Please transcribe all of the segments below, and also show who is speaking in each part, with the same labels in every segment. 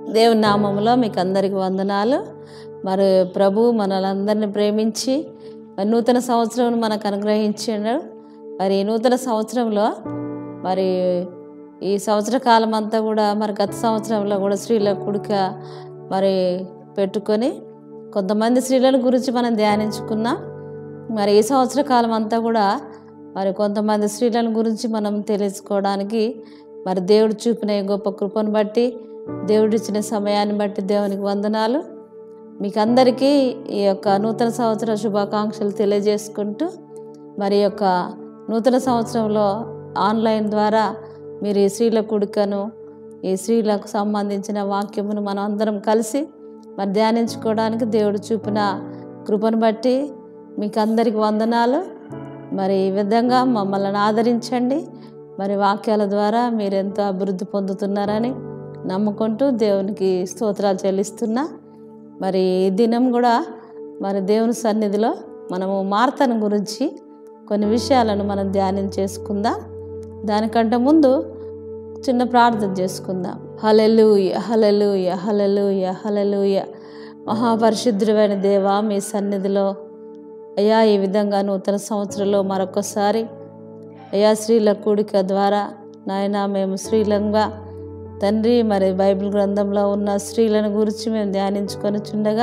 Speaker 1: దేవుని నామములో మీకు అందరికి వందనాలు మరి ప్రభు మనలందరినీ ప్రేమించి మరి నూతన సంవత్సరం మనకు అనుగ్రహించాడు మరి ఈ నూతన సంవత్సరంలో మరి ఈ సంవత్సర కాలం అంతా కూడా మరి గత సంవత్సరంలో కూడా స్త్రీల కుడిక మరి పెట్టుకొని కొంతమంది స్త్రీల గురించి మనం ధ్యానించుకున్నాం మరి ఈ సంవత్సర కాలం అంతా కూడా మరి కొంతమంది స్త్రీల గురించి మనం తెలుసుకోవడానికి మరి దేవుడు చూపిన ఈ గొప్ప కృపను బట్టి దేవుడిచ్చిన సమయాన్ని బట్టి దేవునికి వందనాలు మీకు అందరికీ ఈ యొక్క నూతన సంవత్సర శుభాకాంక్షలు తెలియజేసుకుంటూ మరి ఈ యొక్క నూతన సంవత్సరంలో ఆన్లైన్ ద్వారా మీరు ఈ స్త్రీల కుడికను ఈ స్త్రీలకు సంబంధించిన వాక్యమును మనం అందరం కలిసి మరి ధ్యానించుకోవడానికి దేవుడు చూపిన కృపను బట్టి మీకు అందరికి వందనాలు మరి ఈ విధంగా మమ్మల్ని ఆదరించండి మరి వాక్యాల ద్వారా మీరు ఎంతో అభివృద్ధి పొందుతున్నారని నమ్ముకుంటూ దేవునికి స్తోత్రాలు చెల్లిస్తున్నా మరి ఈ దినం కూడా మరి దేవుని సన్నిధిలో మనము మార్తను గురించి కొన్ని విషయాలను మనం ధ్యానం చేసుకుందాం దానికంటే ముందు చిన్న ప్రార్థన చేసుకుందాం హలలుయ హలలుయ హలలుయ హలలుయ మహాపరిశుద్ధుడైన దేవా మీ సన్నిధిలో అయ్యా ఈ విధంగా నూతన సంవత్సరంలో మరొకసారి అయ్యా స్త్రీల కూడిక ద్వారా నాయన మేము స్త్రీలంగా తండ్రి మరి బైబిల్ గ్రంథంలో ఉన్న స్త్రీలను గురించి మేము ధ్యానించుకొని చుండగా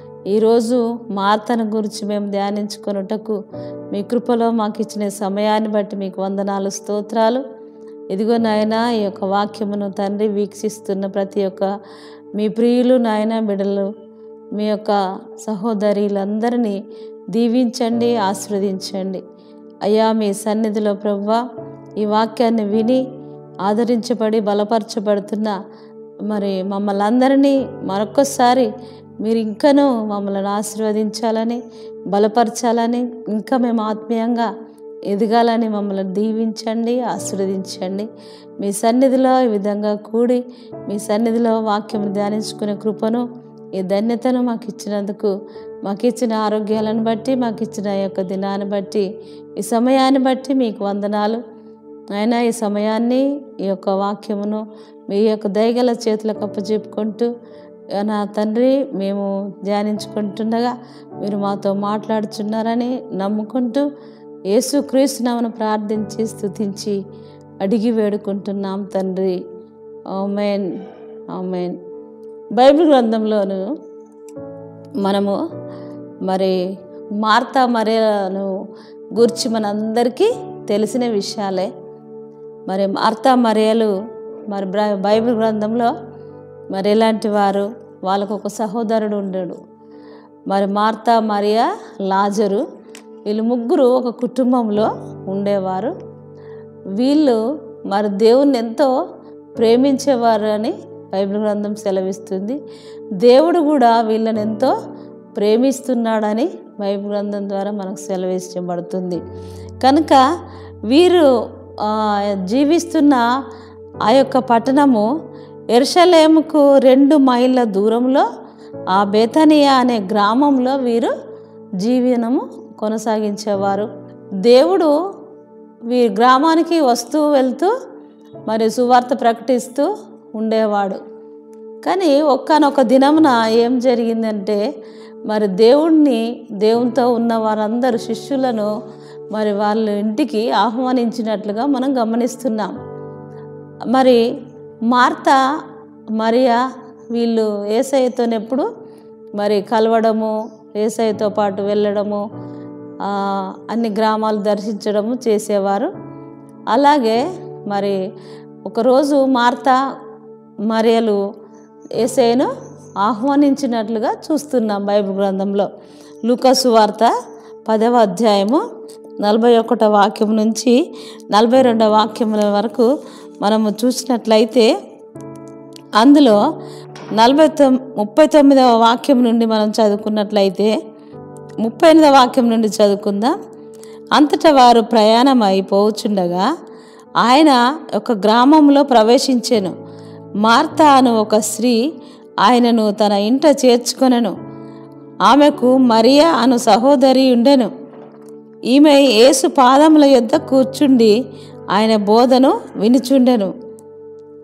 Speaker 1: ఈరోజు మార్తను గురించి మేము ధ్యానించుకొనుటకు మీ కృపలో మాకు ఇచ్చిన సమయాన్ని బట్టి మీకు వందనాలు స్తోత్రాలు ఇదిగో నాయన ఈ యొక్క వాక్యమును తండ్రి వీక్షిస్తున్న ప్రతి ఒక్క మీ ప్రియులు నాయన బిడలు మీ యొక్క సహోదరులందరినీ దీవించండి ఆశీర్వదించండి అయ్యా మీ సన్నిధిలో ప్రవ్వ ఈ వాక్యాన్ని విని ఆదరించబడి బలపరచబడుతున్న మరి మమ్మల్ని అందరినీ మరొకసారి మీరు ఇంకనూ మమ్మల్ని ఆశీర్వదించాలని బలపరచాలని ఇంకా మేము ఆత్మీయంగా ఎదగాలని మమ్మల్ని దీవించండి ఆశీర్వదించండి మీ సన్నిధిలో ఈ విధంగా కూడి మీ సన్నిధిలో వాక్యం ధ్యానించుకునే కృపను ఈ ధన్యతను మాకు ఇచ్చినందుకు మాకు ఇచ్చిన ఆరోగ్యాలను బట్టి మాకు ఇచ్చిన ఈ యొక్క దినాన్ని బట్టి ఈ సమయాన్ని బట్టి మీకు వందనాలు అయినా ఈ సమయాన్ని ఈ యొక్క వాక్యమును మీ యొక్క దయగల చేతులకు అప్పచెప్పుకుంటూ నా తండ్రి మేము ధ్యానించుకుంటుండగా మీరు మాతో మాట్లాడుచున్నారని నమ్ముకుంటూ యేసుక్రీస్తునామను ప్రార్థించి స్తుతించి అడిగి వేడుకుంటున్నాం తండ్రి ఆమెన్ ఆమెన్ బైబిల్ గ్రంథంలోను మనము మరి మార్తా మరియను గురించి మనందరికీ తెలిసిన విషయాలే మరి మార్తా మరియలు మరి బైబిల్ గ్రంథంలో మరి ఎలాంటి వారు వాళ్ళకు ఒక సహోదరుడు ఉండడు మరి మార్తా మరియా లాజరు వీళ్ళు ముగ్గురు ఒక కుటుంబంలో ఉండేవారు వీళ్ళు మరి దేవుణ్ణి ఎంతో ప్రేమించేవారు అని బైబిల్ గ్రంథం సెలవిస్తుంది దేవుడు కూడా వీళ్ళని ఎంతో ప్రేమిస్తున్నాడని బైబిల్ గ్రంథం ద్వారా మనకు సెలవించబడుతుంది కనుక వీరు జీవిస్తున్న ఆ యొక్క పట్టణము ఎర్షలేముకు రెండు మైళ్ళ దూరంలో ఆ బేతనియా అనే గ్రామంలో వీరు జీవనము కొనసాగించేవారు దేవుడు వీరి గ్రామానికి వస్తూ వెళ్తూ మరి సువార్త ప్రకటిస్తూ ఉండేవాడు కానీ ఒక్కనొక దినమున ఏం జరిగిందంటే మరి దేవుణ్ణి దేవునితో ఉన్న వారందరు శిష్యులను మరి వాళ్ళ ఇంటికి ఆహ్వానించినట్లుగా మనం గమనిస్తున్నాం మరి మార్త మరియా వీళ్ళు ఏసైతోనెప్పుడు మరి కలవడము ఏసైతో పాటు వెళ్ళడము అన్ని గ్రామాలు దర్శించడము చేసేవారు అలాగే మరి ఒకరోజు మార్త మరియలు ఏసైను ఆహ్వానించినట్లుగా చూస్తున్నాం బైబిల్ గ్రంథంలో లూకసు వార్త పదవ అధ్యాయము నలభై ఒకటో వాక్యం నుంచి నలభై రెండవ వాక్యముల వరకు మనము చూసినట్లయితే అందులో నలభై తొమ్ ముప్పై తొమ్మిదవ వాక్యం నుండి మనం చదువుకున్నట్లయితే ముప్పై ఎనిమిదవ వాక్యం నుండి చదువుకుందాం అంతటా వారు ప్రయాణం అయిపోవచ్చుండగా ఆయన ఒక గ్రామంలో ప్రవేశించాను మార్తా అను ఒక స్త్రీ ఆయనను తన ఇంట చేర్చుకొనెను ఆమెకు మరియా అను సహోదరి ఉండెను ఈమె యేసు పాదముల యొద్ద కూర్చుండి ఆయన బోధను వినుచుండెను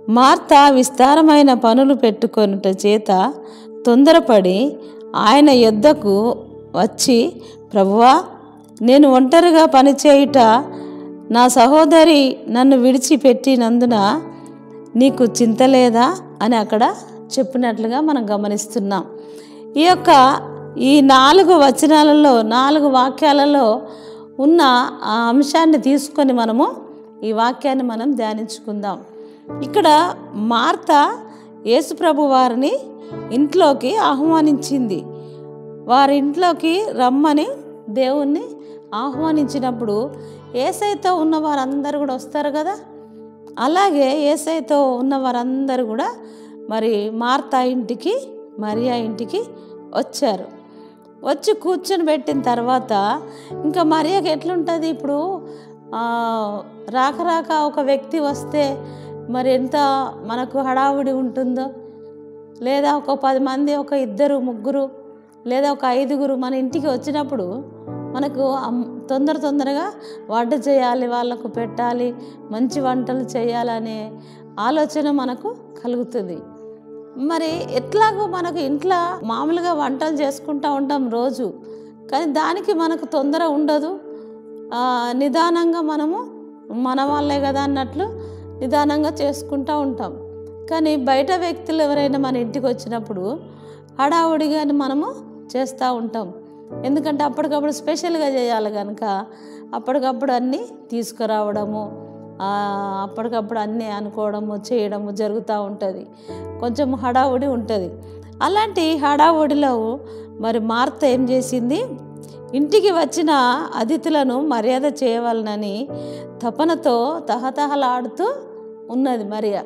Speaker 1: మార్త విస్తారమైన పనులు పెట్టుకొనుట చేత తొందరపడి ఆయన యొద్దకు వచ్చి ప్రభువా నేను ఒంటరిగా పనిచేయుట నా సహోదరి నన్ను విడిచిపెట్టినందున నీకు చింత లేదా అని అక్కడ చెప్పినట్లుగా మనం గమనిస్తున్నాం ఈ యొక్క ఈ నాలుగు వచనాలలో నాలుగు వాక్యాలలో ఉన్న ఆ అంశాన్ని తీసుకొని మనము ఈ వాక్యాన్ని మనం ధ్యానించుకుందాం ఇక్కడ మార్త యేసుప్రభు వారిని ఇంట్లోకి ఆహ్వానించింది వారి ఇంట్లోకి రమ్మని దేవుణ్ణి ఆహ్వానించినప్పుడు ఏసైతో ఉన్న వారందరూ కూడా వస్తారు కదా అలాగే ఏసైతో ఉన్న వారందరూ కూడా మరి మార్తా ఇంటికి మరియా ఇంటికి వచ్చారు వచ్చి కూర్చొని పెట్టిన తర్వాత ఇంకా మరియాకి ఎట్లుంటుంది ఇప్పుడు ఆ, రాక రాక ఒక వ్యక్తి వస్తే మరి ఎంత మనకు హడావుడి ఉంటుందో లేదా ఒక పది మంది ఒక ఇద్దరు ముగ్గురు లేదా ఒక ఐదుగురు మన ఇంటికి వచ్చినప్పుడు మనకు అమ్- తొందర తొందరగా వంట చేయాలి వాళ్ళకు పెట్టాలి మంచి వంటలు చేయాలనే ఆలోచన మనకు కలుగుతుంది మరి ఎట్లాగో మనకు ఇంట్లో మామూలుగా వంటలు చేసుకుంటూ ఉంటాం రోజు కానీ దానికి మనకు తొందర ఉండదు ఆ, నిదానంగా మనము మన వాళ్ళే కదా అన్నట్లు నిదానంగా చేసుకుంటూ ఉంటాం కానీ బయట వ్యక్తులు ఎవరైనా మన ఇంటికి వచ్చినప్పుడు హడావుడిగా మనము చేస్తూ ఉంటాం ఎందుకంటే అప్పటికప్పుడు స్పెషల్గా చేయాలి కనుక అప్పటికప్పుడు అన్నీ తీసుకురావడము ఆ, అప్పటికప్పుడు అన్నీ అనుకోవడము చేయడము జరుగుతూ ఉంటుంది కొంచెం హడావుడి ఉంటుంది అలాంటి హడావుడిలో మరి మార్త ఏం చేసింది ఇంటికి వచ్చిన అతిథులను మర్యాద చేయవాలనని తపనతో తహతహలాడుతూ ఉన్నది మరియా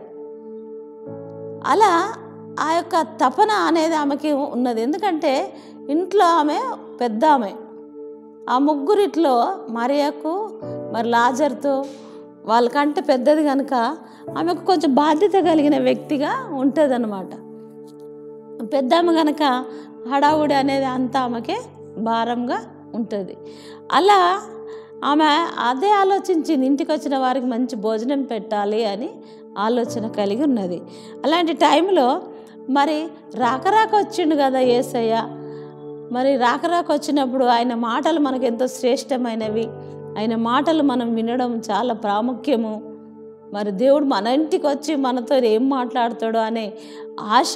Speaker 1: అలా ఆ యొక్క తపన అనేది ఆమెకి ఉన్నది ఎందుకంటే ఇంట్లో ఆమె పెద్ద ఆమె ఆ ముగ్గురిట్లో మరియకు మరి లాజర్తో వాళ్ళకంటే పెద్దది కనుక ఆమెకు కొంచెం బాధ్యత కలిగిన వ్యక్తిగా ఉంటుంది అనమాట పెద్ద ఆమె కనుక హడావుడి అనేది అంతా ఆమెకే భారంగా ఉంటుంది అలా ఆమె అదే ఆలోచించింది ఇంటికి వచ్చిన వారికి మంచి భోజనం పెట్టాలి అని ఆలోచన కలిగి ఉన్నది అలాంటి టైంలో మరి రాక రాక వచ్చిండు కదా ఏసయ్య మరి రాక రాక వచ్చినప్పుడు ఆయన మాటలు మనకు ఎంతో శ్రేష్టమైనవి ఆయన మాటలు మనం వినడం చాలా ప్రాముఖ్యము మరి దేవుడు మన ఇంటికి వచ్చి మనతో ఏం మాట్లాడతాడో అనే ఆశ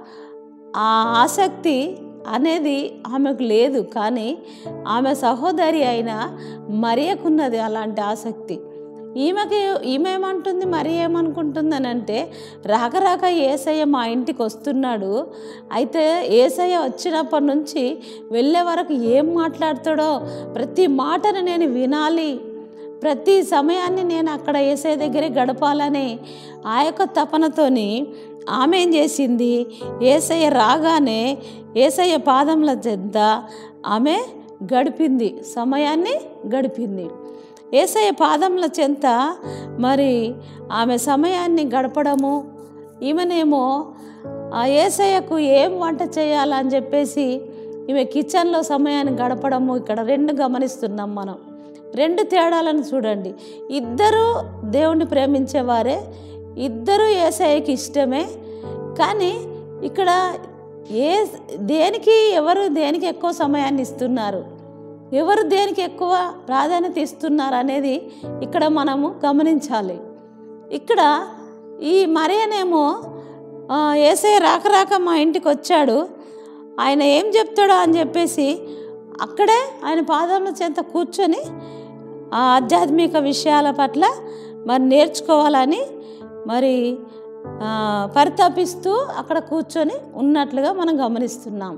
Speaker 1: ఆ ఆసక్తి అనేది ఆమెకు లేదు కానీ ఆమె సహోదరి అయిన మరియకున్నది అలాంటి ఆసక్తి ఈమెకి ఈమె ఏమంటుంది మరి ఏమనుకుంటుందని అంటే రాక రాక ఏసయ్య మా ఇంటికి వస్తున్నాడు అయితే ఏసయ్య వచ్చినప్పటి నుంచి వెళ్ళే వరకు ఏం మాట్లాడతాడో ప్రతి మాటను నేను వినాలి ప్రతి సమయాన్ని నేను అక్కడ ఏసఐ దగ్గరే గడపాలని ఆ యొక్క తపనతోని ఆమె ఏం చేసింది ఏసయ్య రాగానే ఏసయ్య పాదముల చెంత ఆమె గడిపింది సమయాన్ని గడిపింది ఏసయ్య పాదముల చెంత మరి ఆమె సమయాన్ని గడపడము ఈమెనేమో ఆ ఏసయ్యకు ఏం వంట చేయాలని చెప్పేసి ఈమె కిచెన్లో సమయాన్ని గడపడము ఇక్కడ రెండు గమనిస్తున్నాం మనం రెండు తేడాలను చూడండి ఇద్దరు దేవుణ్ణి ప్రేమించేవారే ఇద్దరు ఏసఐకి ఇష్టమే కానీ ఇక్కడ ఏ దేనికి ఎవరు దేనికి ఎక్కువ సమయాన్ని ఇస్తున్నారు ఎవరు దేనికి ఎక్కువ ప్రాధాన్యత ఇస్తున్నారు అనేది ఇక్కడ మనము గమనించాలి ఇక్కడ ఈ మరియనేమో ఆ, ఏసయ్య రాక రాక మా ఇంటికి వచ్చాడు ఆయన ఏం చెప్తాడో అని చెప్పేసి అక్కడే ఆయన పాదముల చెంత కూర్చొని ఆ ఆధ్యాత్మిక విషయాల పట్ల మరి నేర్చుకోవాలని మరి ఆ, పరితపిస్తూ అక్కడ కూర్చొని ఉన్నట్లుగా మనం గమనిస్తున్నాం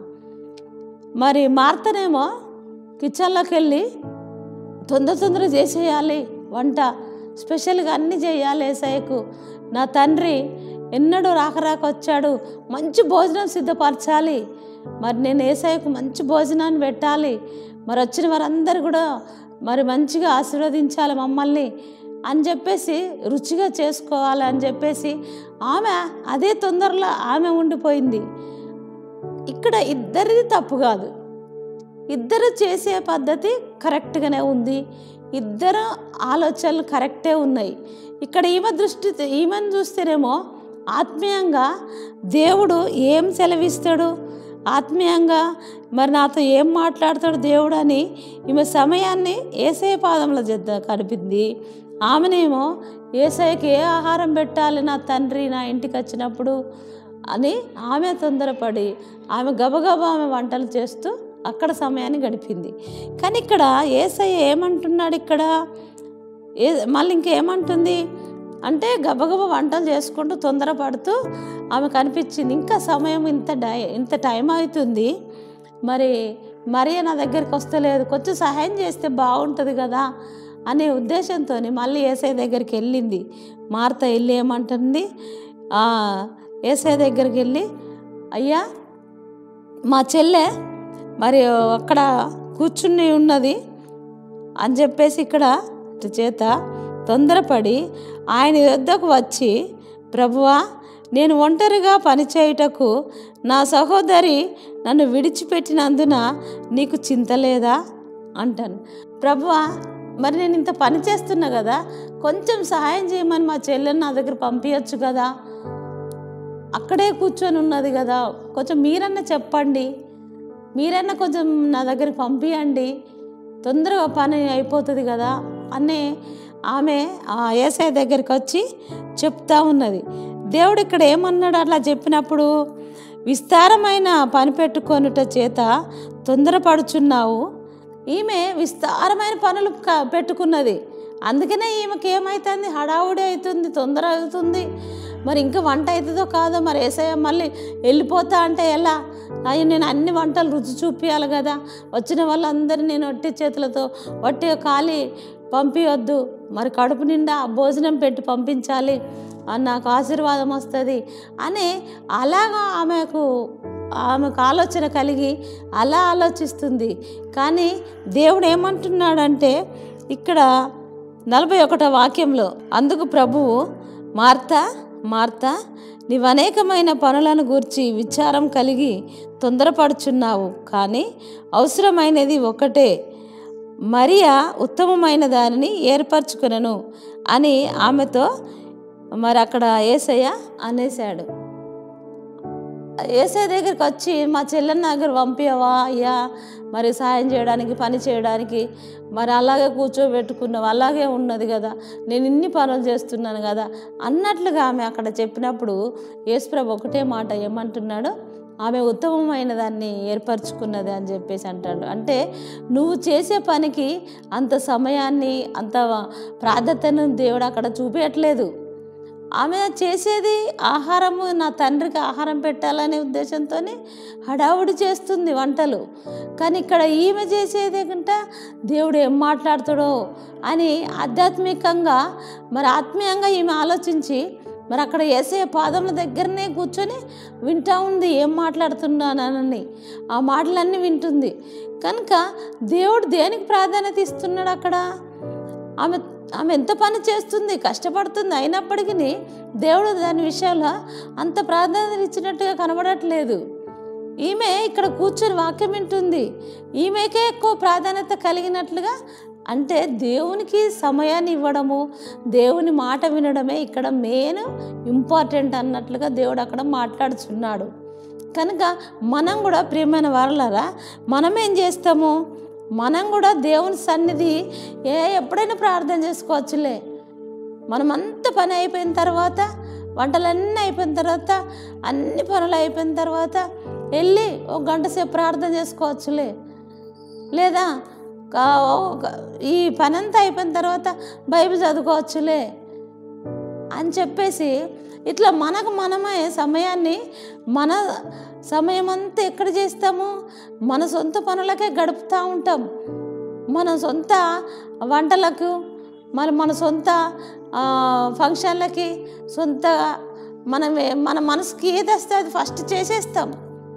Speaker 1: మరి మార్తనేమో కిచెన్లోకి వెళ్ళి తొందర తొందర చేసేయాలి వంట స్పెషల్గా అన్నీ చేయాలి ఏసయ్యకు నా తండ్రి ఎన్నడూ రాక రాక వచ్చాడు మంచి భోజనం సిద్ధపరచాలి మరి నేను ఏసయ్యకు మంచి భోజనాన్ని పెట్టాలి మరి వచ్చిన వారందరూ కూడా మరి మంచిగా ఆశీర్వదించాలి మమ్మల్ని అని చెప్పేసి రుచిగా చేసుకోవాలి అని చెప్పేసి ఆమె అదే తొందరలో ఆమె ఉండిపోయింది ఇక్కడ ఇద్దరిది తప్పు కాదు ఇద్దరు చేసే పద్ధతి కరెక్ట్గానే ఉంది ఇద్దరు ఆలోచనలు కరెక్టే ఉన్నాయి ఇక్కడ ఈమె దృష్టి ఈమెను చూస్తేనేమో ఆత్మీయంగా దేవుడు ఏం సెలవిస్తాడు ఆత్మీయంగా మరి నాతో ఏం మాట్లాడతాడు దేవుడు అని ఈమె సమయాన్ని ఏసే పాదంలో జద్ద కనిపింది ఆమెనేమో ఏసైకి ఏ ఆహారం పెట్టాలి నా తండ్రి నా ఇంటికి వచ్చినప్పుడు అని ఆమె తొందరపడి ఆమె గబగబా ఆమె వంటలు చేస్తూ అక్కడ సమయాన్ని గడిపింది కానీ ఇక్కడ ఏసయ్య ఏమంటున్నాడు ఇక్కడ ఏ మళ్ళీ ఇంకేమంటుంది అంటే గబగబ వంటలు చేసుకుంటూ తొందరపడుతూ ఆమె కనిపించింది ఇంకా సమయం ఇంత డై ఇంత టైం అవుతుంది మరి మరియ నా దగ్గరికి వస్తలేదు కొంచెం సహాయం చేస్తే బాగుంటుంది కదా అనే ఉద్దేశంతో మళ్ళీ ఏసఐ దగ్గరికి వెళ్ళింది మార్త వెళ్ళి ఏమంటుంది ఆ, ఏసఐ దగ్గరికి వెళ్ళి అయ్యా మా చెల్లె మరి అక్కడ కూర్చుని ఉన్నది అని చెప్పేసి ఇక్కడ చేత తొందరపడి ఆయన వద్దకు వచ్చి ప్రభువా నేను ఒంటరిగా పనిచేయుటకు నా సహోదరి నన్ను విడిచిపెట్టినందున నీకు చింత లేదా అంటాను ప్రభువా మరి నేను ఇంత పని చేస్తున్నా కదా కొంచెం సహాయం చేయమని మా చెల్లెని నా దగ్గర పంపించచ్చు కదా అక్కడే కూర్చొని ఉన్నది కదా కొంచెం మీరన్నా చెప్పండి మీరన్నా కొంచెం నా దగ్గరికి పంపించండి తొందరగా పని అయిపోతుంది కదా అనే ఆమె ఆ ఏసఐ దగ్గరికి వచ్చి చెప్తా ఉన్నది దేవుడు ఇక్కడ ఏమన్నాడు అట్లా చెప్పినప్పుడు విస్తారమైన పని పెట్టుకొనుట చేత తొందరపడుచున్నావు ఈమె విస్తారమైన పనులు క- పెట్టుకున్నది అందుకనే ఈమెకి ఏమవుతుంది హడావుడి అవుతుంది తొందర అవుతుంది మరి ఇంకా వంట అవుతుందో కాదో మరి ఏసయ్య మళ్ళీ వెళ్ళిపోతా అంటే ఎలా అయ్యో నేను అన్ని వంటలు రుచి చూపించాలి కదా వచ్చిన వాళ్ళందరినీ నేను వట్టి చేతులతో వట్టి ఖాళీ పంపించొద్దు మరి కడుపు నిండా భోజనం పెట్టి పంపించాలి అని నాకు ఆశీర్వాదం వస్తుంది అని అలాగా ఆమెకు ఆమెకు ఆలోచన కలిగి అలా ఆలోచిస్తుంది కానీ దేవుడు ఏమంటున్నాడంటే ఇక్కడ నలభై ఒకటో వాక్యంలో అందుకు ప్రభువు మార్తా మార్తా నీవు అనేకమైన పనులను గూర్చి విచారం కలిగి తొందరపడుచున్నావు కానీ అవసరమైనది ఒకటే మరియా ఉత్తమమైన దానిని ఏర్పరచుకునను అని ఆమెతో మరి అక్కడ ఏసయ్య అనేసాడు ఏసఐ దగ్గరికి వచ్చి మా చెల్లెని నా దగ్గర పంపించవా అయ్యా మరి సాయం చేయడానికి పని చేయడానికి మరి అలాగే కూర్చోబెట్టుకున్నావు అలాగే ఉన్నది కదా నేను ఇన్ని పనులు చేస్తున్నాను కదా అన్నట్లుగా ఆమె అక్కడ చెప్పినప్పుడు యేసుప్రభు ఒకటే మాట ఏమంటున్నాడు ఆమె ఉత్తమమైన దాన్ని ఏర్పరచుకున్నది అని చెప్పేసి అంటాడు అంటే నువ్వు చేసే పనికి అంత సమయాన్ని అంత ప్రాధాన్యతను దేవుడు అక్కడ చూపించట్లేదు ఆమె చేసేది ఆహారము నా తండ్రికి ఆహారం పెట్టాలనే ఉద్దేశంతో హడావుడి చేస్తుంది వంటలు కానీ ఇక్కడ ఈమె చేసేది కంట దేవుడు ఏం మాట్లాడతాడో అని ఆధ్యాత్మికంగా మరి ఆత్మీయంగా ఈమె ఆలోచించి మరి అక్కడ వేసే పాదముల దగ్గరనే కూర్చొని వింటా ఉంది ఏం మాట్లాడుతున్నానని ఆ మాటలన్నీ వింటుంది కనుక దేవుడు దేనికి ప్రాధాన్యత ఇస్తున్నాడు అక్కడ ఆమె ఆమె ఎంత పని చేస్తుంది కష్టపడుతుంది అయినప్పటికీ దేవుడు దాని విషయంలో అంత ప్రాధాన్యత ఇచ్చినట్టుగా కనబడట్లేదు ఈమె ఇక్కడ కూర్చొని వాక్యం వింటుంది ఈమెకే ఎక్కువ ప్రాధాన్యత కలిగినట్లుగా అంటే దేవునికి సమయాన్ని ఇవ్వడము దేవుని మాట వినడమే ఇక్కడ మెయిన్ ఇంపార్టెంట్ అన్నట్లుగా దేవుడు అక్కడ మాట్లాడుచున్నాడు కనుక మనం కూడా ప్రియమైన వారలారా మనం ఏం చేస్తాము మనం కూడా దేవుని సన్నిధి ఏ ఎప్పుడైనా ప్రార్థన చేసుకోవచ్చులే మనం అంత పని అయిపోయిన తర్వాత వంటలన్నీ అయిపోయిన తర్వాత అన్ని పనులు అయిపోయిన తర్వాత వెళ్ళి ఒక గంట సేపు ప్రార్థన చేసుకోవచ్చులే లేదా కా- ఒక- ఈ పని అంతా అయిపోయిన తర్వాత బైబిల్ చదువుకోవచ్చులే అని చెప్పేసి ఇట్లా మనకు మనమే సమయాన్ని మన సమయం అంతా ఎక్కడ చేస్తాము మన సొంత పనులకే గడుపుతూ ఉంటాం మన సొంత వంటలకు మరి మన సొంత ఆ, ఫంక్షన్లకి సొంత మనం ఏ- మన మనసుకి ఏది వస్తే అది ఫస్ట్ చేసేస్తాం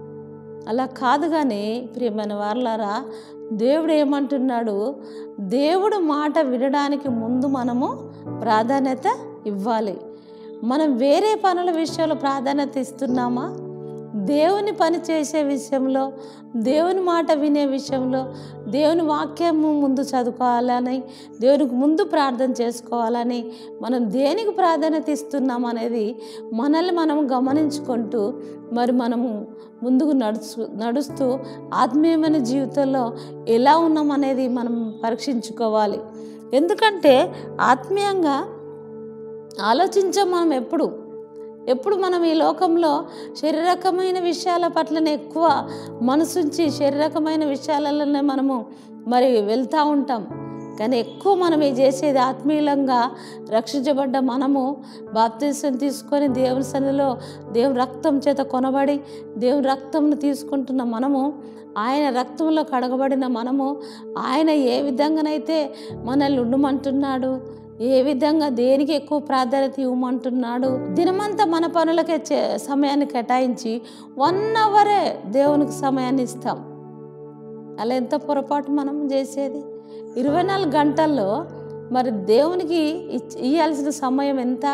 Speaker 1: అలా కాదు కానీ ప్రియమైన వారలారా దేవుడు ఏమంటున్నాడు దేవుడు మాట వినడానికి ముందు మనము ప్రాధాన్యత ఇవ్వాలి మనం వేరే పనుల విషయంలో ప్రాధాన్యత ఇస్తున్నామా దేవుని పని చేసే విషయంలో దేవుని మాట వినే విషయంలో దేవుని వాక్యము ముందు చదువుకోవాలని దేవునికి ముందు ప్రార్థన చేసుకోవాలని మనం దేనికి ప్రాధాన్యత ఇస్తున్నాం అనేది మనల్ని మనం గమనించుకుంటూ మరి మనము ముందుకు నడుచు నడుస్తూ ఆత్మీయమైన జీవితంలో ఎలా ఉన్నాం అనేది మనం పరీక్షించుకోవాలి ఎందుకంటే ఆత్మీయంగా ఆలోచించాం మనం ఎప్పుడు ఎప్పుడు మనం ఈ లోకంలో శారీరకమైన విషయాల పట్లనే ఎక్కువ మనసుంచి శారీరకమైన విషయాలలోనే మనము మరి వెళ్తూ ఉంటాం కానీ ఎక్కువ మనం ఇది చేసేది ఆత్మీయంగా రక్షించబడ్డ మనము బాప్తీసం తీసుకొని దేవుని సన్నిధిలో దేవుని రక్తం చేత కొనబడి దేవుని రక్తంను తీసుకుంటున్న మనము ఆయన రక్తంలో కడగబడిన మనము ఆయన ఏ విధంగానైతే మనల్ని ఉండమంటున్నాడు ఏ విధంగా దేనికి ఎక్కువ ప్రాధాన్యత ఇవ్వమంటున్నాడు దినమంతా మన పనులకే చే- సమయాన్ని కేటాయించి వన్ అవరే దేవునికి సమయాన్ని ఇస్తాం అలా ఎంత పొరపాటు మనం చేసేది ఇరవై నాలుగు గంటల్లో మరి దేవునికి ఇచ్- ఇయ్యాల్సిన సమయం ఎంత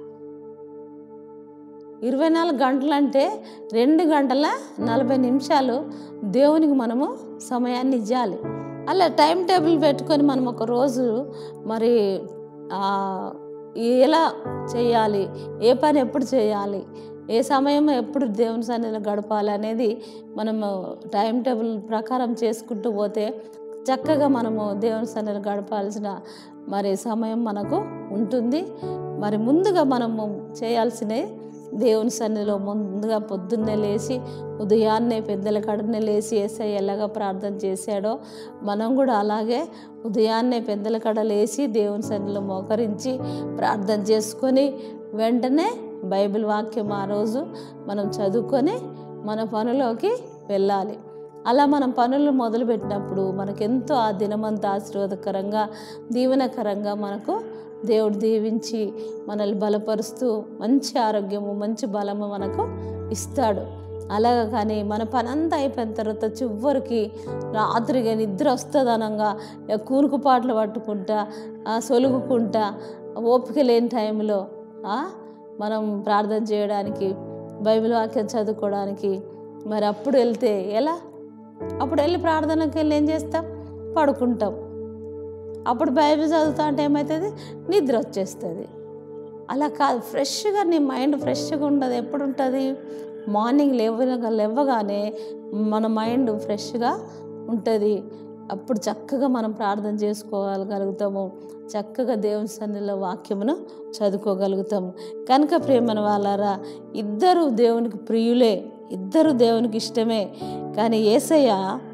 Speaker 1: ఇరవై నాలుగు గంటలంటే రెండు గంటల నలభై నిమిషాలు దేవునికి మనము సమయాన్ని ఇవ్వాలి అలా టైం టేబుల్ పెట్టుకొని మనం ఒక రోజు మరి ఆ, ఎలా చేయాలి ఏ పని ఎప్పుడు చేయాలి ఏ సమయం ఎప్పుడు దేవుని సన్నిధిలో గడపాలి అనేది మనము టైం టేబుల్ ప్రకారం చేసుకుంటూ పోతే చక్కగా మనము దేవుని సన్నిధిలో గడపాల్సిన మరి సమయం మనకు ఉంటుంది మరి ముందుగా మనము చేయాల్సినవి దేవుని సన్నిధిలో ముందుగా పొద్దున్నే లేచి ఉదయాన్నే పెద్దల కడునే లేచి ఏసై ఎలాగా ప్రార్థన చేశాడో మనం కూడా అలాగే ఉదయాన్నే పెద్దల కడ లేచి దేవుని సన్నిధిలో మోకరించి ప్రార్థన చేసుకొని వెంటనే బైబిల్ వాక్యం ఆ రోజు మనం చదువుకొని మన పనిలోకి వెళ్ళాలి అలా మనం పనులు మొదలుపెట్టినప్పుడు మనకెంతో ఆ దినమంతా ఆశీర్వాదకరంగా దీవెనకరంగా మనకు దేవుడు దీవించి మనల్ని బలపరుస్తూ మంచి ఆరోగ్యము మంచి బలము మనకు ఇస్తాడు అలాగ కానీ మన పని అంతా అయిపోయిన తర్వాత చివరికి రాత్రిగా నిద్ర వస్తుందనంగా కూనుకు పాటలు పట్టుకుంటా ఆ, సొలుగుకుంటా ఓపిక లేని టైంలో ఆ, మనం ప్రార్థన చేయడానికి బైబిల్ వాక్యం చదువుకోవడానికి మరి అప్పుడు వెళ్తే ఎలా అప్పుడు వెళ్ళి ప్రార్థనకి వెళ్ళి ఏం చేస్తాం పడుకుంటాం అప్పుడు బైబిల్ చదువుతా అంటే ఏమవుతుంది నిద్ర వచ్చేస్తుంది అలా కాదు ఫ్రెష్గా నీ మైండ్ ఫ్రెష్గా ఉండదు ఎప్పుడు ఉంటుంది మార్నింగ్ లేవగా లేవగానే మన మైండ్ ఫ్రెష్గా ఉంటుంది అప్పుడు చక్కగా మనం ప్రార్థన చేసుకోగలుగుతాము చక్కగా దేవుని సన్నిధిలో వాక్యమును చదువుకోగలుగుతాము కనుక ప్రేమన వాళ్ళారా ఇద్దరు దేవునికి ప్రియులే ఇద్దరు దేవునికి ఇష్టమే కానీ ఏసయ్య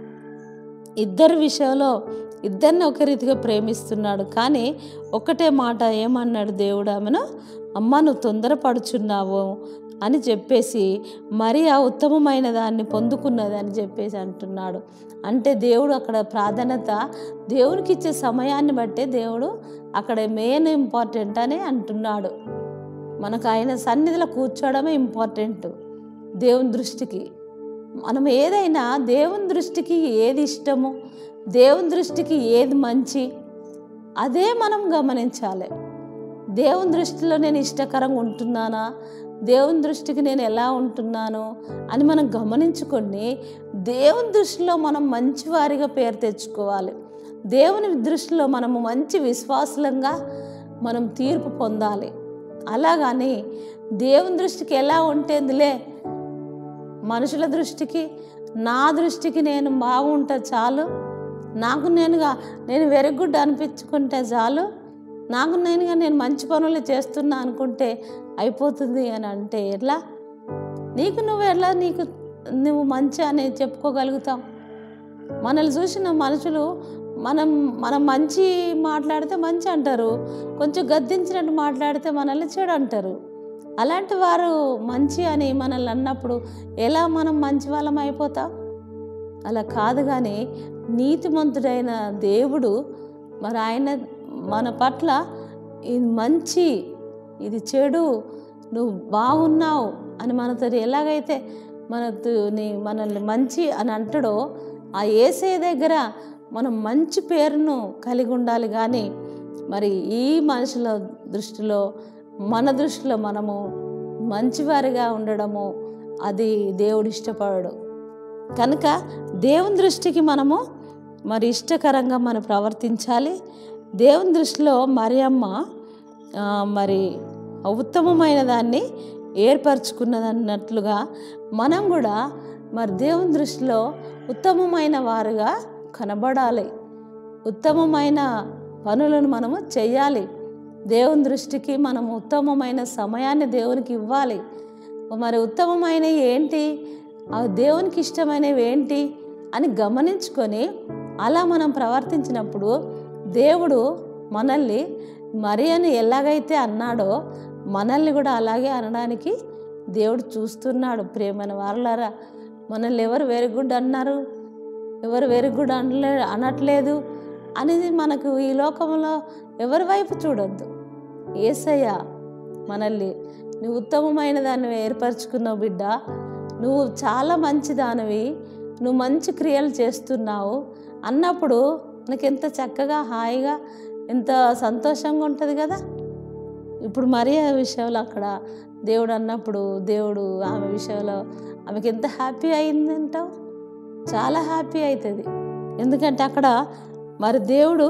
Speaker 1: ఇద్దరి విషయంలో ఇద్దరిని ఒక రీతిగా ప్రేమిస్తున్నాడు కానీ ఒకటే మాట ఏమన్నాడు దేవుడు ఆమెను అమ్మ నువ్వు తొందరపడుచున్నావు అని చెప్పేసి మరి ఆ ఉత్తమమైన దాన్ని పొందుకున్నది అని చెప్పేసి అంటున్నాడు అంటే దేవుడు అక్కడ ప్రాధాన్యత దేవునికి ఇచ్చే సమయాన్ని బట్టే దేవుడు అక్కడ మెయిన్ ఇంపార్టెంట్ అని అంటున్నాడు మనకు ఆయన సన్నిధిలో కూర్చోవడమే ఇంపార్టెంట్ దేవుని దృష్టికి మనం ఏదైనా దేవుని దృష్టికి ఏది ఇష్టము దేవుని దృష్టికి ఏది మంచి అదే మనం గమనించాలి దేవుని దృష్టిలో నేను ఇష్టకరంగా ఉంటున్నానా దేవుని దృష్టికి నేను ఎలా ఉంటున్నాను అని మనం గమనించుకొని దేవుని దృష్టిలో మనం మంచివారిగా పేరు తెచ్చుకోవాలి దేవుని దృష్టిలో మనము మంచి విశ్వాసులంగా మనం తీర్పు పొందాలి అలాగని దేవుని దృష్టికి ఎలా ఉంటేందిలే మనుషుల దృష్టికి నా దృష్టికి నేను బాగుంటే చాలు నాకు నేనుగా నేను వెరీ గుడ్ అనిపించుకుంటే చాలు నాకు నేనుగా నేను మంచి పనులు చేస్తున్నా అనుకుంటే అయిపోతుంది అని అంటే ఎట్లా నీకు నువ్వు ఎట్లా నీకు నువ్వు మంచి అని చెప్పుకోగలుగుతాం మనల్ని చూసిన మనుషులు మనం మనం మంచి మాట్లాడితే మంచి అంటారు కొంచెం గద్దించినట్టు మాట్లాడితే మనల్ని చెడు అంటారు అలాంటి వారు మంచి అని మనల్ని అన్నప్పుడు ఎలా మనం మంచి వాళ్ళం అయిపోతాం అలా కాదు కానీ నీతిమంతుడైన దేవుడు మరి ఆయన మన పట్ల ఇది మంచి ఇది చెడు నువ్వు బాగున్నావు అని మనతో ఎలాగైతే మనతో నీ మనల్ని మంచి అని అంటాడో ఆ ఏసే దగ్గర మనం మంచి పేరును కలిగి ఉండాలి కానీ మరి ఈ మనుషుల దృష్టిలో మన దృష్టిలో మనము మంచివారిగా ఉండడము అది దేవుడు ఇష్టపడడు కనుక దేవుని దృష్టికి మనము మరి ఇష్టకరంగా మనం ప్రవర్తించాలి దేవుని దృష్టిలో మరియమ్మ ఆ, మరి ఉత్తమమైన దాన్ని ఏర్పరచుకున్నది అన్నట్లుగా మనం కూడా మరి దేవుని దృష్టిలో ఉత్తమమైన వారుగా కనబడాలి ఉత్తమమైన పనులను మనము చేయాలి దేవుని దృష్టికి మనం ఉత్తమమైన సమయాన్ని దేవునికి ఇవ్వాలి మరి ఉత్తమమైనవి ఏంటి ఆ దేవునికి ఇష్టమైనవి ఏంటి అని గమనించుకొని అలా మనం ప్రవర్తించినప్పుడు దేవుడు మనల్ని మరి అని ఎలాగైతే అన్నాడో మనల్ని కూడా అలాగే అనడానికి దేవుడు చూస్తున్నాడు ప్రేమైన వారలారా మనల్ని ఎవరు వెరీ గుడ్ అన్నారు ఎవరు వెరీ గుడ్ అనలే అనట్లేదు అనేది మనకు ఈ లోకంలో ఎవరి వైపు చూడొద్దు ఏసయ్య మనల్ని నువ్వు ఉత్తమమైన దాన్ని ఏర్పరచుకున్నావు బిడ్డ నువ్వు చాలా మంచి దానివి నువ్వు మంచి క్రియలు చేస్తున్నావు అన్నప్పుడు మనకి ఎంత చక్కగా హాయిగా ఎంత సంతోషంగా ఉంటుంది కదా ఇప్పుడు మరియా విషయంలో అక్కడ దేవుడు అన్నప్పుడు దేవుడు ఆమె విషయంలో ఆమెకి ఎంత హ్యాపీ అయిందంటావు చాలా హ్యాపీ అవుతుంది ఎందుకంటే అక్కడ మరి దేవుడు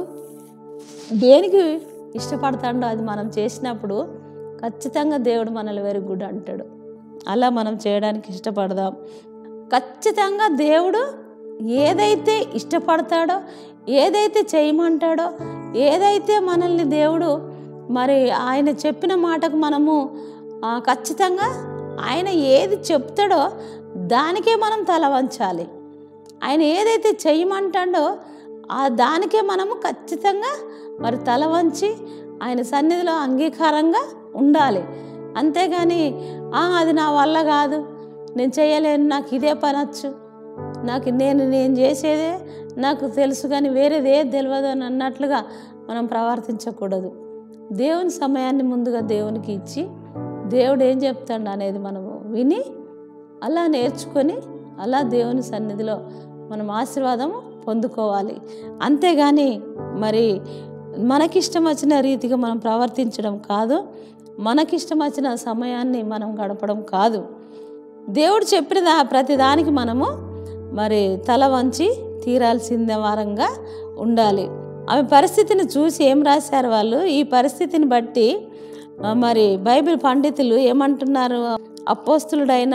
Speaker 1: దేనికి ఇష్టపడతాడో అది మనం చేసినప్పుడు ఖచ్చితంగా దేవుడు మనల్ని వెరీ గుడ్ అంటాడు అలా మనం చేయడానికి ఇష్టపడదాం ఖచ్చితంగా దేవుడు ఏదైతే ఇష్టపడతాడో ఏదైతే చేయమంటాడో ఏదైతే మనల్ని దేవుడు మరి ఆయన చెప్పిన మాటకు మనము ఆ, ఖచ్చితంగా ఆయన ఏది చెప్తాడో దానికే మనం తల వంచాలి ఆయన ఏదైతే చేయమంటాడో ఆ దానికే మనము ఖచ్చితంగా మరి తల వంచి ఆయన సన్నిధిలో అంగీకారంగా ఉండాలి అంతేగాని "ఆ, అది నా వల్ల కాదు నేను చేయలేను నాకు ఇదే పనొచ్చు నాకు నేను నేను చేసేదే నాకు తెలుసు కానీ వేరేది ఏది తెలియదు అని అన్నట్లుగా మనం ప్రవర్తించకూడదు దేవుని సమయాన్ని ముందుగా దేవునికి ఇచ్చి దేవుడు ఏం చెప్తాడు అనేది మనము విని అలా నేర్చుకొని అలా దేవుని సన్నిధిలో మనం ఆశీర్వాదం పొందుకోవాలి అంతేగాని మరి మనకిష్టం వచ్చిన రీతిగా మనం ప్రవర్తించడం కాదు మనకిష్టం వచ్చిన సమయాన్ని మనం గడపడం కాదు దేవుడు చెప్పిన దా- ప్రతి దానికి మనము మరి తల వంచి తీరాల్సిన వారంగా ఉండాలి ఆమె పరిస్థితిని చూసి ఏం రాశారు వాళ్ళు ఈ పరిస్థితిని బట్టి ఆ, మరి బైబిల్ పండితులు ఏమంటున్నారు అపోస్తులుడైన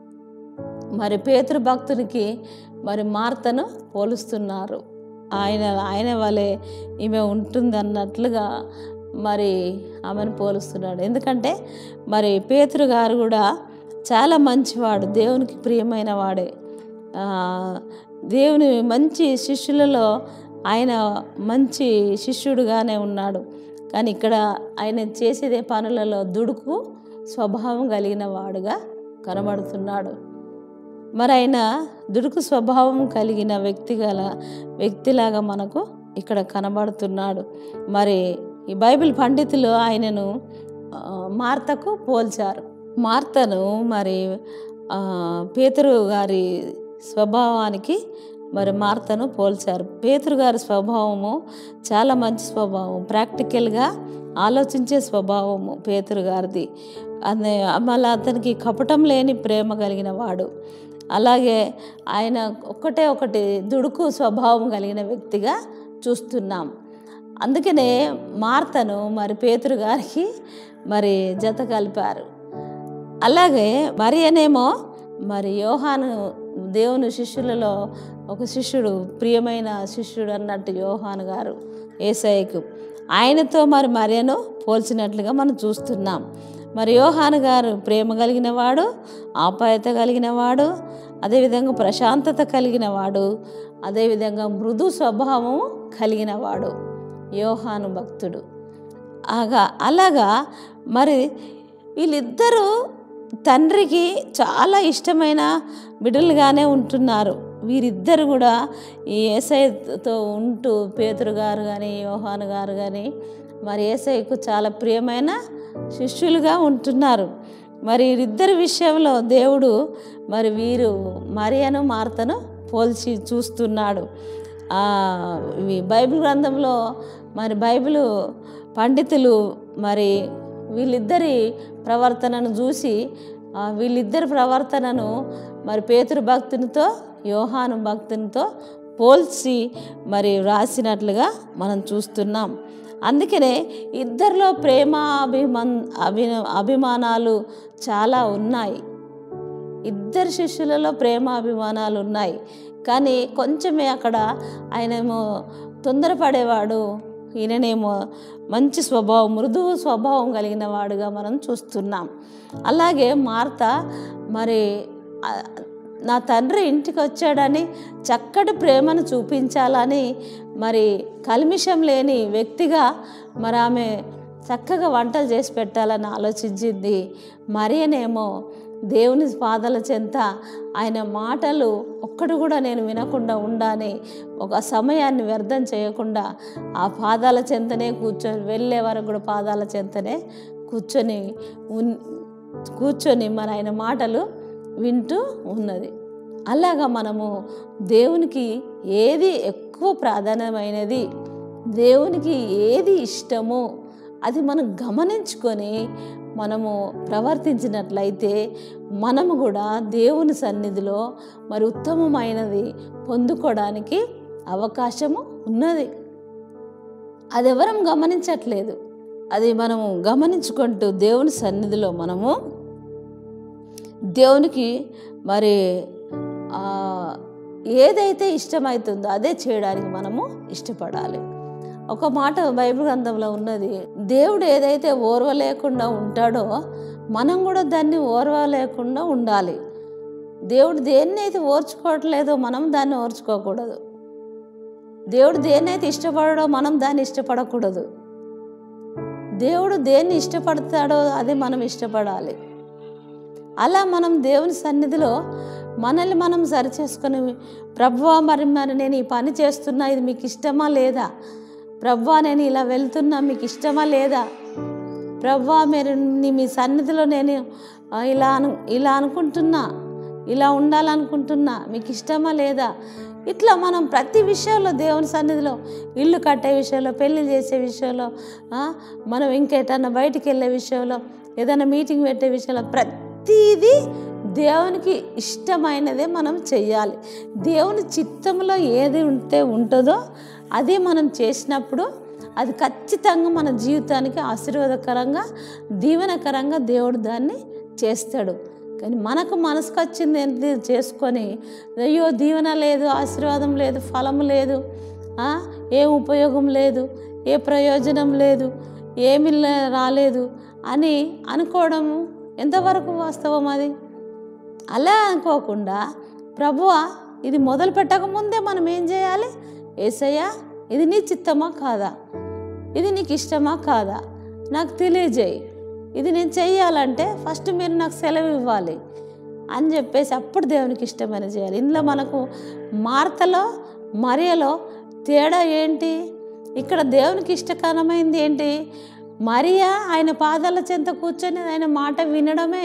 Speaker 1: మరి పేతురు భక్తునికి మరి మార్తను పోలుస్తున్నారు ఆయన ఆయన వలె ఈమె ఉంటుంది అన్నట్లుగా మరి ఆమెను పోలుస్తున్నాడు ఎందుకంటే మరి పేతురు గారు కూడా చాలా మంచివాడు దేవునికి ప్రియమైన వాడే ఆ, దేవుని మంచి శిష్యులలో ఆయన మంచి శిష్యుడుగానే ఉన్నాడు కానీ ఇక్కడ ఆయన చేసేదే పనులలో దుడుకు స్వభావం కలిగిన వాడుగా కనబడుతున్నాడు మరి ఆయన దుడుకు స్వభావం కలిగిన వ్యక్తి గల వ్యక్తిలాగా మనకు ఇక్కడ కనబడుతున్నాడు మరి ఈ బైబిల్ పండితులు ఆయనను ఆ, మార్తకు పోల్చారు మార్తను మరి ఆ, పేతురు గారి స్వభావానికి మరి మార్తను పోల్చారు పేతురు గారి స్వభావము చాలా మంచి స్వభావం ప్రాక్టికల్గా ఆలోచించే స్వభావము పేతురు గారిది అదే మళ్ళీ అతనికి కపటం లేని ప్రేమ కలిగిన వాడు అలాగే ఆయన ఒక్కటే ఒకటి దుడుకు స్వభావం కలిగిన వ్యక్తిగా చూస్తున్నాం అందుకనే మార్తను మరి పేతురు గారికి మరి జత కలిపారు అలాగే మరి అనేమో మరి యోహాను దేవుని శిష్యులలో ఒక శిష్యుడు ప్రియమైన శిష్యుడు అన్నట్టు యోహాను గారు ఏసఐకు ఆయనతో మరి మరియను పోల్చినట్లుగా మనం చూస్తున్నాం మరి యోహాను గారు ప్రేమ కలిగిన వాడు ఆప్యాయత కలిగిన వాడు అదేవిధంగా ప్రశాంతత కలిగిన వాడు అదేవిధంగా మృదు స్వభావం కలిగిన వాడు యోహాను భక్తుడు ఆగా అలాగా మరి వీళ్ళిద్దరూ తండ్రికి చాలా ఇష్టమైన బిడ్డలుగానే ఉంటున్నారు వీరిద్దరు కూడా ఈ ఏసైతో ఉంటూ పేతురు గారు కానీ యోహాను గారు కానీ మరి ఏసైకు చాలా ప్రియమైన శిష్యులుగా ఉంటున్నారు మరి వీరిద్దరి విషయంలో దేవుడు మరి వీరు మరియను మార్తను పోల్చి చూస్తున్నాడు ఆ, ఇవి బైబిల్ గ్రంథంలో మరి బైబిల్ పండితులు మరి వీళ్ళిద్దరి ప్రవర్తనను చూసి ఆ, వీళ్ళిద్దరి ప్రవర్తనను మరి పేతురు భక్తునితో యోహాను భక్తునితో పోల్చి మరి వ్రాసినట్లుగా మనం చూస్తున్నాం అందుకనే ఇద్దరిలో ప్రేమ అభిమన్ అభి అభిమానాలు చాలా ఉన్నాయి ఇద్దరు శిష్యులలో ప్రేమ అభిమానాలు ఉన్నాయి కానీ కొంచెమే అక్కడ ఆయనేమో తొందరపడేవాడు ఈయననేమో మంచి స్వభావం మృదువు స్వభావం కలిగిన వాడుగా మనం చూస్తున్నాం అలాగే మార్త మరి ఆ, నా తండ్రి ఇంటికి వచ్చాడని చక్కటి ప్రేమను చూపించాలని మరి కల్మిషం లేని వ్యక్తిగా మరి ఆమె చక్కగా వంటలు చేసి పెట్టాలని ఆలోచించింది మరియనేమో దేవుని పాదల చెంత ఆయన మాటలు ఒక్కడు కూడా నేను వినకుండా ఉండాని ఒక సమయాన్ని వ్యర్థం చేయకుండా ఆ పాదాల చెంతనే కూర్చొని వెళ్ళే వరకు కూడా పాదాల చెంతనే కూర్చొని ఉన్ కూర్చొని మన ఆయన మాటలు వింటూ ఉన్నది అలాగా మనము దేవునికి ఏది ఎక్కువ ప్రాధాన్యమైనది దేవునికి ఏది ఇష్టమో అది మనం గమనించుకొని మనము ప్రవర్తించినట్లయితే మనము కూడా దేవుని సన్నిధిలో మరి ఉత్తమమైనది పొందుకోవడానికి అవకాశము ఉన్నది అది ఎవరం గమనించట్లేదు అది మనము గమనించుకుంటూ దేవుని సన్నిధిలో మనము దేవునికి మరి ఆ, ఏదైతే ఇష్టమవుతుందో అదే చేయడానికి మనము ఇష్టపడాలి ఒక మాట బైబిల్ గ్రంథంలో ఉన్నది దేవుడు ఏదైతే ఓర్వ లేకుండా ఉంటాడో మనం కూడా దాన్ని ఓర్వ లేకుండా ఉండాలి దేవుడు దేన్నైతే ఓర్చుకోవట్లేదో మనం దాన్ని ఓర్చుకోకూడదు దేవుడు దేన్నైతే ఇష్టపడడో మనం దాన్ని ఇష్టపడకూడదు దేవుడు దేన్ని ఇష్టపడతాడో అది మనం ఇష్టపడాలి అలా మనం దేవుని సన్నిధిలో మనల్ని మనం సరిచేసుకొని ప్రభువా మరి మరి నేను ఈ పని చేస్తున్నా ఇది మీకు ఇష్టమా లేదా ప్రభువా నేను ఇలా వెళ్తున్నా మీకు ఇష్టమా లేదా ప్రభువా మీరు నీ- మీ సన్నిధిలో నేను ఆ, ఇలా అను ఇలా అనుకుంటున్నా ఇలా ఉండాలనుకుంటున్నా మీకు ఇష్టమా లేదా ఇట్లా మనం ప్రతి విషయంలో దేవుని సన్నిధిలో ఇల్లు కట్టే విషయంలో పెళ్లి చేసే విషయంలో ఆ, మనం ఇంకెటన్నా బయటికి వెళ్ళే విషయంలో ఏదైనా మీటింగ్ పెట్టే విషయంలో ప్రతిదీ దేవునికి ఇష్టమైనదే మనం చెయ్యాలి దేవుని చిత్తంలో ఏది ఉంటే ఉంటుందో అది మనం చేసినప్పుడు అది ఖచ్చితంగా మన జీవితానికి ఆశీర్వాదకరంగా దీవెనకరంగా దేవుడు దాన్ని చేస్తాడు కానీ మనకు మనసుకు వచ్చింది ఏంటి చేసుకొని అయ్యో దీవెన లేదు ఆశీర్వాదం లేదు ఫలం లేదు ఆ, ఏ ఉపయోగం లేదు ఏ ప్రయోజనం లేదు ఏమి లే- రాలేదు అని అనుకోవడము ఎంతవరకు వాస్తవం అది అలా అనుకోకుండా ప్రభువా ఇది మొదలు పెట్టకముందే మనం ఏం చేయాలి ఏసయ్యా ఇది నీ చిత్తమా కాదా ఇది నీకు ఇష్టమా కాదా నాకు తెలియజేయి ఇది నేను చెయ్యాలంటే ఫస్ట్ మీరు నాకు సెలవు ఇవ్వాలి అని చెప్పేసి అప్పుడు దేవునికి ఇష్టమైన చేయాలి ఇందులో మనకు మార్తలో మరియలో తేడా ఏంటి ఇక్కడ దేవునికి ఇష్టకరమైంది ఏంటి మరియా ఆయన పాదాల చెంత కూర్చొని ఆయన మాట వినడమే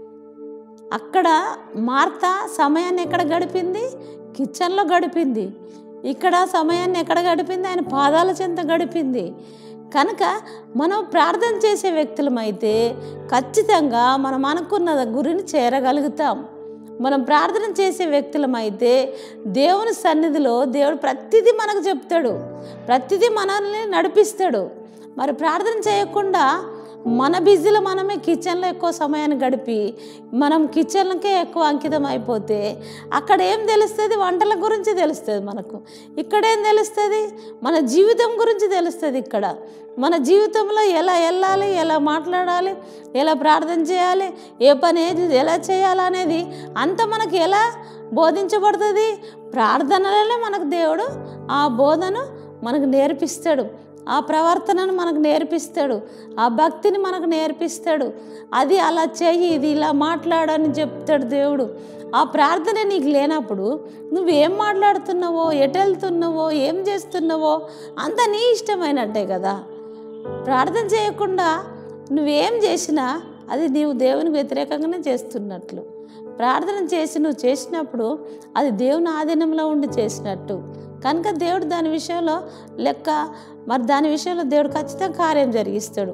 Speaker 1: అక్కడ మార్త సమయాన్ని ఎక్కడ గడిపింది కిచెన్లో గడిపింది ఇక్కడ సమయాన్ని ఎక్కడ గడిపింది ఆయన పాదాల చెంత గడిపింది కనుక మనం ప్రార్థన చేసే వ్యక్తులమైతే ఖచ్చితంగా మనం అనుకున్న గురిని చేరగలుగుతాం మనం ప్రార్థన చేసే వ్యక్తులమైతే దేవుని సన్నిధిలో దేవుడు ప్రతిదీ మనకు చెప్తాడు ప్రతిదీ మనల్ని నడిపిస్తాడు మరి ప్రార్థన చేయకుండా మన బిజీలో మనమే కిచెన్లో ఎక్కువ సమయాన్ని గడిపి మనం కిచెన్కే ఎక్కువ అంకితం అయిపోతే అక్కడ ఏం తెలుస్తుంది వంటల గురించి తెలుస్తుంది మనకు ఇక్కడ ఏం తెలుస్తుంది మన జీవితం గురించి తెలుస్తుంది ఇక్కడ మన జీవితంలో ఎలా వెళ్ళాలి ఎలా మాట్లాడాలి ఎలా ప్రార్థన చేయాలి ఏ పని ఏది ఎలా చేయాలి అనేది అంత మనకు ఎలా బోధించబడుతుంది ప్రార్థనలోనే మనకు దేవుడు ఆ బోధను మనకు నేర్పిస్తాడు ఆ ప్రవర్తనను మనకు నేర్పిస్తాడు ఆ భక్తిని మనకు నేర్పిస్తాడు అది అలా చెయ్యి ఇది ఇలా మాట్లాడని చెప్తాడు దేవుడు ఆ ప్రార్థన నీకు లేనప్పుడు నువ్వేం మాట్లాడుతున్నావో ఎటు వెళ్తున్నావో ఏం చేస్తున్నావో అంత నీ ఇష్టమైనట్టే కదా ప్రార్థన చేయకుండా నువ్వేం చేసినా అది నీవు దేవునికి వ్యతిరేకంగానే చేస్తున్నట్లు ప్రార్థన చేసి నువ్వు చేసినప్పుడు అది దేవుని ఆధీనంలో ఉండి చేసినట్టు కనుక దేవుడు దాని విషయంలో లెక్క మరి దాని విషయంలో దేవుడు ఖచ్చితంగా కార్యం జరిగిస్తాడు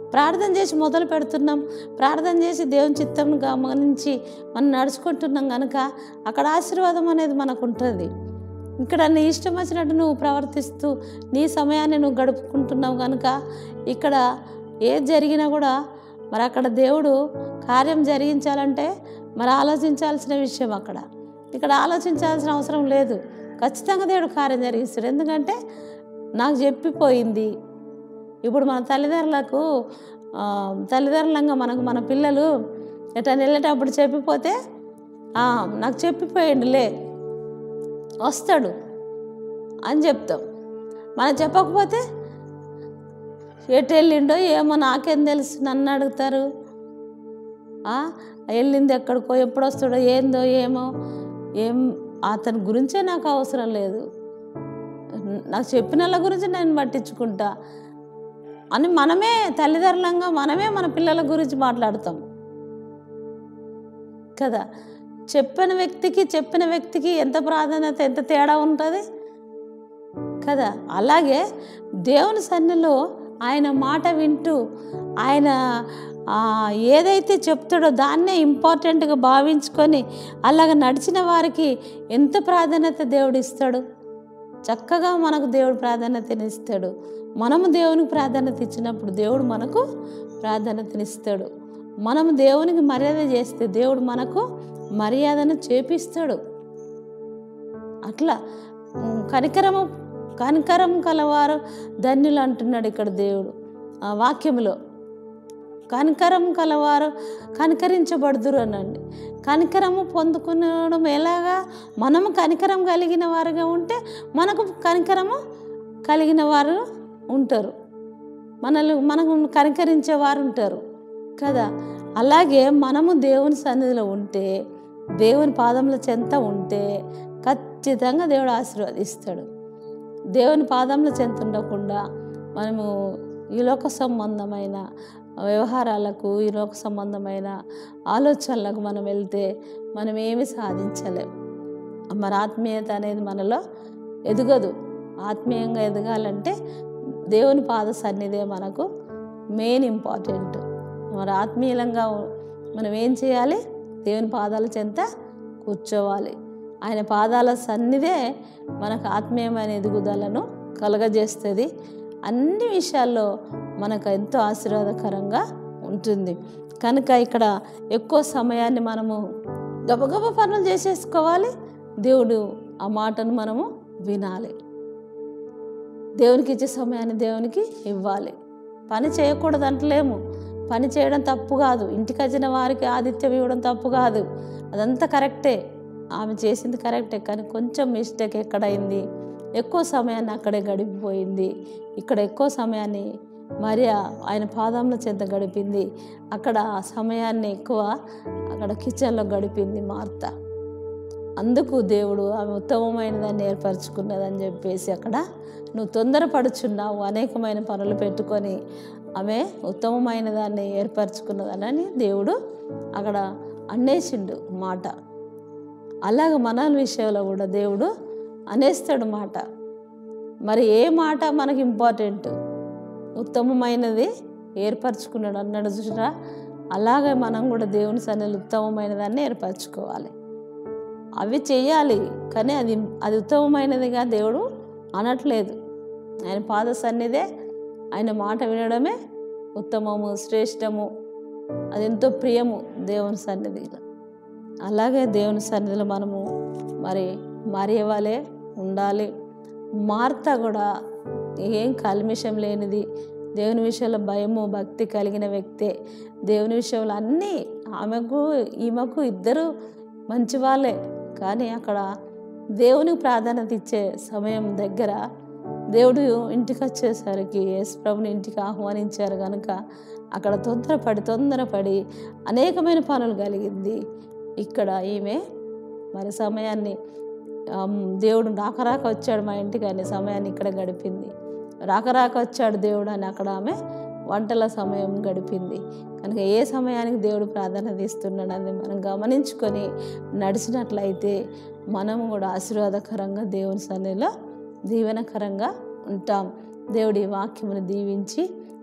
Speaker 1: ప్రార్థన చేసి మొదలు పెడుతున్నాం ప్రార్థన చేసి దేవుని చిత్తం గమనించి మనం నడుచుకుంటున్నాం కనుక అక్కడ ఆశీర్వాదం అనేది మనకు ఉంటుంది ఇక్కడ నీ ఇష్టం వచ్చినట్టు నువ్వు ప్రవర్తిస్తూ నీ సమయాన్ని నువ్వు గడుపుకుంటున్నావు కనుక ఇక్కడ ఏది జరిగినా కూడా మరి అక్కడ దేవుడు కార్యం జరిగించాలంటే మరి ఆలోచించాల్సిన విషయం అక్కడ ఇక్కడ ఆలోచించాల్సిన అవసరం లేదు ఖచ్చితంగా దేవుడు కార్యం జరిగిస్తాడు ఎందుకంటే నాకు చెప్పిపోయింది ఇప్పుడు మన తల్లిదండ్రులకు ఆ, తల్లిదండ్రులంగా మనకు మన పిల్లలు ఎట్లా వెళ్ళేటప్పుడు చెప్పిపోతే "ఆ, నాకు చెప్పిపోయిండులే వస్తాడు అని చెప్తాం మనం చెప్పకపోతే ఎటు వెళ్ళిండో ఏమో నాకేం తెలుసు నన్ను అడుగుతారు ఆ, వెళ్ళింది ఎక్కడికో ఎప్పుడు వస్తాడో ఏందో ఏమో ఏం అతని గురించే నాకు అవసరం లేదు నాకు చెప్పిన వాళ్ళ గురించి నేను పట్టించుకుంటా అని మనమే తల్లిదండ్రులంగా మనమే మన పిల్లల గురించి మాట్లాడతాం కదా చెప్పిన వ్యక్తికి చెప్పిన వ్యక్తికి ఎంత ప్రాధాన్యత ఎంత తేడా ఉంటుంది కదా అలాగే దేవుని సన్నిలో ఆయన మాట వింటూ ఆయన ఆ, ఏదైతే చెప్తాడో దాన్నే ఇంపార్టెంట్గా భావించుకొని అలాగ నడిచిన వారికి ఎంత ప్రాధాన్యత దేవుడు ఇస్తాడు చక్కగా మనకు దేవుడు ప్రాధాన్యతనిస్తాడు మనము దేవునికి ప్రాధాన్యత ఇచ్చినప్పుడు దేవుడు మనకు ప్రాధాన్యతనిస్తాడు మనము దేవునికి మర్యాద చేస్తే దేవుడు మనకు మర్యాదను చేపిస్తాడు అట్లా ఉమ్, కనికరము కనికరం కలవారు ధన్యులు అంటున్నాడు ఇక్కడ దేవుడు ఆ వాక్యములో కనికరం కలవారు కనికరించబడుదురు అనండి కనికరము పొందుకునడం ఎలాగా మనము కనికరం కలిగిన వారుగా ఉంటే మనకు కనికరము కలిగిన వారు ఉంటారు మనల్ని మనకు కనికరించే వారు ఉంటారు కదా అలాగే మనము దేవుని సన్నిధిలో ఉంటే దేవుని పాదముల చెంత ఉంటే ఖచ్చితంగా దేవుడు ఆశీర్వదిస్తాడు దేవుని పాదముల చెంత ఉండకుండా మనము ఈ లోక సంబంధమైన వ్యవహారాలకు ఈ లోక సంబంధమైన ఆలోచనలకు మనం వెళ్తే మనం ఏమి సాధించలేం మరి ఆత్మీయత అనేది మనలో ఎదగదు ఆత్మీయంగా ఎదగాలంటే దేవుని పాద సన్నిధే మనకు మెయిన్ ఇంపార్టెంట్ మరి ఆత్మీయంగా మనం ఏం చేయాలి దేవుని పాదాల చెంత కూర్చోవాలి ఆయన పాదాల సన్నిధే మనకు ఆత్మీయమైన ఎదుగుదలను కలగజేస్తుంది అన్ని విషయాల్లో మనకు ఎంతో ఆశీర్వాదకరంగా ఉంటుంది కనుక ఇక్కడ ఎక్కువ సమయాన్ని మనము గబగబ పనులు చేసేసుకోవాలి దేవుడు ఆ మాటను మనము వినాలి దేవునికి ఇచ్చే సమయాన్ని దేవునికి ఇవ్వాలి పని చేయకూడదు అంటలేము పని చేయడం తప్పు కాదు ఇంటికి వచ్చిన వారికి ఆతిథ్యం ఇవ్వడం తప్పు కాదు అదంతా కరెక్టే ఆమె చేసింది కరెక్టే కానీ కొంచెం మిస్టేక్ ఎక్కడైంది ఎక్కువ సమయాన్ని అక్కడే గడిపిపోయింది ఇక్కడ ఎక్కువ సమయాన్ని మరియా ఆయన పాదంలో చెంత గడిపింది అక్కడ ఆ సమయాన్ని ఎక్కువ అక్కడ కిచెన్లో గడిపింది మార్త అందుకు దేవుడు ఆమె ఉత్తమమైన దాన్ని ఏర్పరచుకున్నదని చెప్పేసి అక్కడ నువ్వు తొందరపడుచున్నావు అనేకమైన పనులు పెట్టుకొని ఆమె ఉత్తమమైన దాన్ని ఏర్పరచుకున్నదని దేవుడు అక్కడ అనేసిండు మాట అలాగ మన విషయంలో కూడా దేవుడు అనేస్తాడు మాట మరి ఏ మాట మనకి ఇంపార్టెంట్ ఉత్తమమైనది ఏర్పరచుకున్నాడు అన్నాడు చూసినా అలాగే మనం కూడా దేవుని సన్నిధిలో ఉత్తమమైన దాన్ని ఏర్పరచుకోవాలి అవి చేయాలి కానీ అది అది ఉత్తమమైనదిగా దేవుడు అనట్లేదు ఆయన పాద సన్నిధే ఆయన మాట వినడమే ఉత్తమము శ్రేష్టము అది ఎంతో ప్రియము దేవుని సన్నిధిలో అలాగే దేవుని సన్నిధిలో మనము మరి మరియవాలే ఉండాలి మార్త కూడా ఏం కల్మిషం లేనిది దేవుని విషయంలో భయము భక్తి కలిగిన వ్యక్తే దేవుని విషయంలో అన్నీ ఆమెకు ఈమెకు ఇద్దరు మంచి వాళ్ళే కానీ అక్కడ దేవునికి ప్రాధాన్యత ఇచ్చే సమయం దగ్గర దేవుడు ఇంటికి వచ్చేసరికి యేసు ప్రభుని ఇంటికి ఆహ్వానించారు కనుక అక్కడ తొందరపడి తొందరపడి అనేకమైన పనులు కలిగింది ఇక్కడ ఈమె మరి సమయాన్ని ఆమ్, దేవుడు రాక రాక వచ్చాడు మా ఇంటికి అనే సమయాన్ని ఇక్కడ గడిపింది రాక రాక వచ్చాడు దేవుడు అని అక్కడ ఆమె వంటల సమయం గడిపింది కనుక ఏ సమయానికి దేవుడు ప్రాధాన్యత ఇస్తున్నాడు అని మనం గమనించుకొని నడిచినట్లయితే మనం కూడా ఆశీర్వాదకరంగా దేవుని సన్నిధిలో దీవెనకరంగా ఉంటాం దేవుడి వాక్యమును దీవించి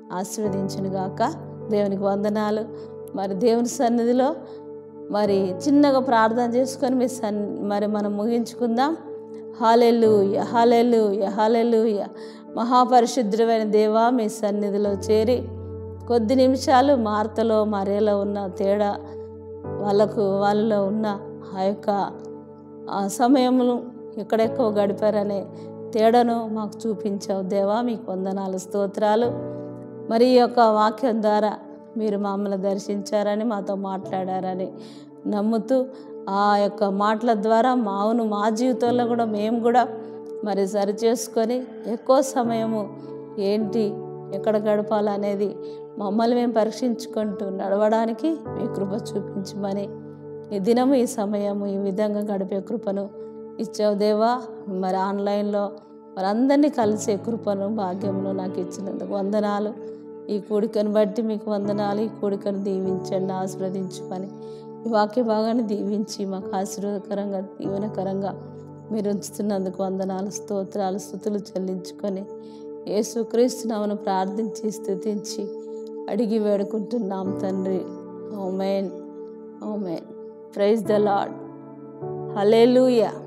Speaker 1: ఆశీర్వదించును గాక దేవునికి వందనాలు మరి దేవుని సన్నిధిలో మరి చిన్నగా ప్రార్థన చేసుకొని మీ సన్ మరి మనం ముగించుకుందాం హాలెలు హాలెలు హాలెలు మహాపరిశుద్ధుడమైన దేవా మీ సన్నిధిలో చేరి కొద్ది నిమిషాలు మార్తలో మరేలో ఉన్న తేడా వాళ్ళకు వాళ్ళలో ఉన్న ఆ యొక్క ఆ సమయమును ఎక్కడెక్కో గడిపారనే తేడాను మాకు చూపించావు దేవా మీకు వందనాలు స్తోత్రాలు మరి ఈ యొక్క వాక్యం ద్వారా మీరు మమ్మల్ని దర్శించారని మాతో మాట్లాడారని నమ్ముతూ ఆ యొక్క మాటల ద్వారా మావును మా జీవితంలో కూడా మేము కూడా మరి సరి చేసుకొని ఎక్కువ సమయము ఏంటి ఎక్కడ గడపాలనేది మమ్మల్ని మేము పరీక్షించుకుంటూ నడవడానికి మీ కృప చూపించమని ఈ దినము ఈ సమయము ఈ విధంగా గడిపే కృపను ఇచ్చావు దేవా మరి ఆన్లైన్లో మరి అందరినీ కలిసే కృపను భాగ్యమును నాకు ఇచ్చినందుకు వందనాలు ఈ కూడికను బట్టి మీకు వందనాలు ఈ కూడికను దీవించండి ఆశీర్వదించమని ఈ వాక్య భాగాన్ని దీవించి మాకు ఆశీర్వాదకరంగా దీవెనకరంగా మీరు ఉంచుతున్నందుకు వందనాలు స్తోత్రాలు స్థుతులు చెల్లించుకొని యేసుక్రీస్తునామను ప్రార్థించి స్థుతించి అడిగి వేడుకుంటున్నాం తండ్రి amen amen praise the Lord hallelujah